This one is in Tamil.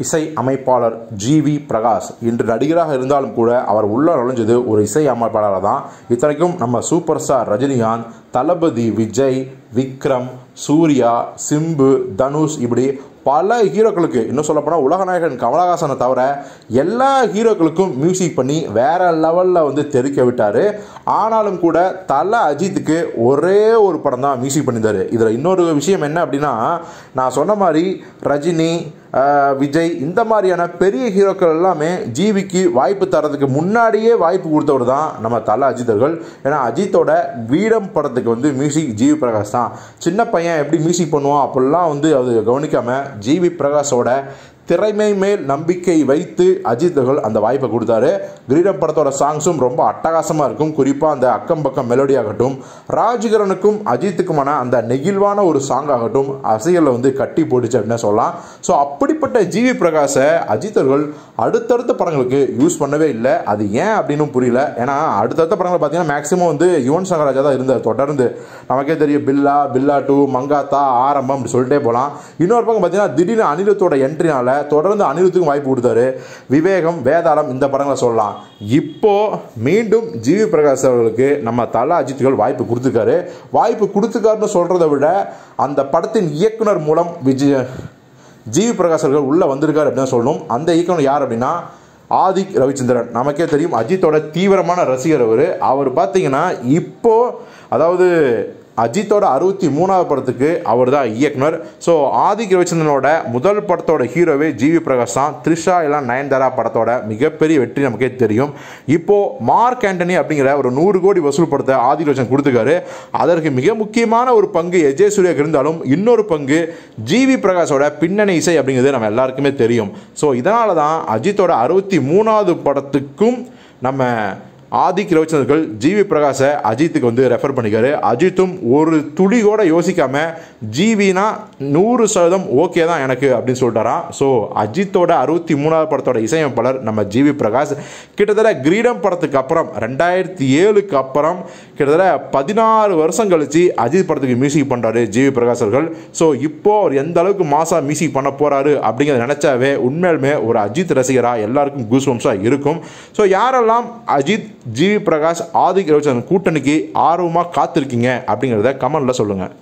இசை அமைப்பாளர் ஜி வி பிரகாஷ் இன்று நடிகராக இருந்தாலும் கூட அவர் உள்ள நுழைஞ்சது ஒரு இசை அமைப்பாளராக தான் இத்தனைக்கும் நம்ம சூப்பர் ஸ்டார் ரஜினிகாந்த் தளபதி விஜய் விக்ரம் சூர்யா சிம்பு தனுஷ் இப்படி பல ஹீரோக்களுக்கு இன்னும் சொல்லப்போனால் உலகநாயகன் கமலஹாசனை தவிர எல்லா ஹீரோக்களுக்கும் மியூசிக் பண்ணி வேற லெவலில் வந்து தெறிக்க விட்டார் ஆனாலும் கூட தல அஜித்துக்கு ஒரே ஒரு படம் தான் மியூசிக் பண்ணியிருந்தார் இதில் இன்னொரு விஷயம் என்ன அப்படின்னா நான் சொன்ன மாதிரி ரஜினி ஆஹ், விஜய் இந்த மாதிரியான பெரிய ஹீரோக்கள் எல்லாமே ஜிவிக்கு வாய்ப்பு தரதுக்கு முன்னாடியே வாய்ப்பு கொடுத்தவர் தான் நம்ம தல அஜித் அவர்கள் ஏன்னா அஜித்தோட வீரம் படத்துக்கு வந்து மியூசிக் ஜிவி பிரகாஷ் தான் சின்ன பையன் எப்படி மியூசிக் பண்ணுவான் அப்படிலாம் வந்து அது கவனிக்காம ஜிவி பிரகாஷோட திறமை மேல் நம்பிக்கை வைத்து அஜித் அவர்கள் அந்த வாய்ப்பை கொடுத்தாரு கிரீடம் படத்தோட சாங்ஸும் ரொம்ப அட்டகாசமாக இருக்கும் குறிப்பாக அந்த அக்கம் பக்கம் மெலோடி ஆகட்டும் ராஜ்கிரனுக்கும் அஜித்துக்குமான அந்த நெகிழ்வான ஒரு சாங் ஆகட்டும் அரசியலில் வந்து கட்டி போட்டுச்சு அப்படின்னு சொல்லலாம் ஸோ அப்படிப்பட்ட ஜிவி பிரகாஷை அஜித் அவர்கள் அடுத்தடுத்த படங்களுக்கு யூஸ் பண்ணவே இல்லை அது ஏன் அப்படின்னு புரியல ஏன்னா அடுத்தடுத்த படங்கள் பார்த்தீங்கன்னா மேக்ஸிமம் வந்து யுவன் சங்கர் ராஜா தான் இருந்தார் தொடர்ந்து நமக்கே தெரியும் பில்லா பில்லா டூ மங்காத்தா ஆரம்பம் அப்படி சொல்லிட்டே போகலாம் இன்னொரு பக்கம் பார்த்தீங்கன்னா திடீர்னு அனிருத்தோட என்ட்ரினால தொடர்ந்து அனிருத்துக்கும் வாய்ப்பு கொடுத்தாரு விவேகம் வேதாளம் இந்த படங்களை சொல்லலாம் இப்போ மீண்டும் ஜிவி பிரகாஷ் அவர்களுக்கு நம்ம தல அஜித்துகள் வாய்ப்பு கொடுத்துருக்காரு வாய்ப்பு கொடுத்துருக்காருன்னு சொல்கிறத விட அந்த படத்தின் இயக்குனர் மூலம் விஜய் ஜிவி பிரகாஷ் அவர்கள் உள்ளே வந்திருக்காரு அப்படின்னு சொல்லணும் அந்த இயக்குனர் யார் அப்படின்னா ஆதிக் ரவிச்சந்திரன் நமக்கே தெரியும் அஜித்தோட தீவிரமான ரசிகர் அவர் அவர் பார்த்தீங்கன்னா இப்போ அதாவது அஜித்தோட அறுபத்தி மூணாவது படத்துக்கு அவர் தான் இயக்குனர் ஸோ ஆதிக் ரவிச்சந்திரனோட முதல் படத்தோட ஹீரோவே ஜிவி பிரகாஷ் தான் த்ரிஷா எல்லாம் நயன்தாரா படத்தோட மிகப்பெரிய வெற்றி நமக்கே தெரியும் இப்போ மார்க் ஆண்டனி அப்படிங்கிற ஒரு நூறு கோடி வசூல் படத்தை ஆதிக் ரவிச்சந்திரன் கொடுத்துருக்காரு அதற்கு மிக முக்கியமான ஒரு பங்கு எஜே சூர்யாக்கு இருந்தாலும் இன்னொரு பங்கு ஜிவி பிரகாஷோட பின்னணி இசை அப்படிங்கிறது நம்ம எல்லாருக்குமே தெரியும் ஸோ இதனால தான் அஜித்தோட அறுபத்தி மூணாவது படத்துக்கும் நம்ம ஆதிக் ரவிச்சந்திரர்கள் ஜிவி பிரகாஷை அஜித்துக்கு வந்து ரெஃபர் பண்ணிக்காரு அஜித்தும் ஒரு துளி கூட யோசிக்காம ஜிவினா நூறு சதவீதம் ஓகே தான் எனக்கு அப்படின்னு சொல்லிட்டாராம் ஸோ அஜித்தோட அறுபத்தி மூணாவது படத்தோட இசையமைப்பாளர் நம்ம ஜிவி பிரகாஷ் கிட்டத்தட்ட கிரீடம் படத்துக்கு அப்புறம் ரெண்டாயிரத்தி ஏழுக்கு அப்புறம் கிட்டத்தட்ட பதினாறு வருஷம் கழிச்சு அஜித் படத்துக்கு மியூசிக் பண்ணுறாரு ஜிவி பிரகாஷ் அவர்கள் ஸோ இப்போ அவர் எந்த அளவுக்கு மாசா மியூசிக் பண்ண போறாரு அப்படிங்கிறத நினைச்சாவே உண்மையிலுமே ஒரு அஜித் ரசிகராக எல்லாருக்கும் கூஸ்வம்ஸாக இருக்கும் ஸோ யாரெல்லாம் அஜித் ஜிவி பிரகாஷ் ஆதிக் ரவிச்சந்திரன் கூட்டணிக்கு ஆர்வமாக காத்திருக்கீங்க அப்படிங்கிறத கமெண்ட்ல சொல்லுங்கள்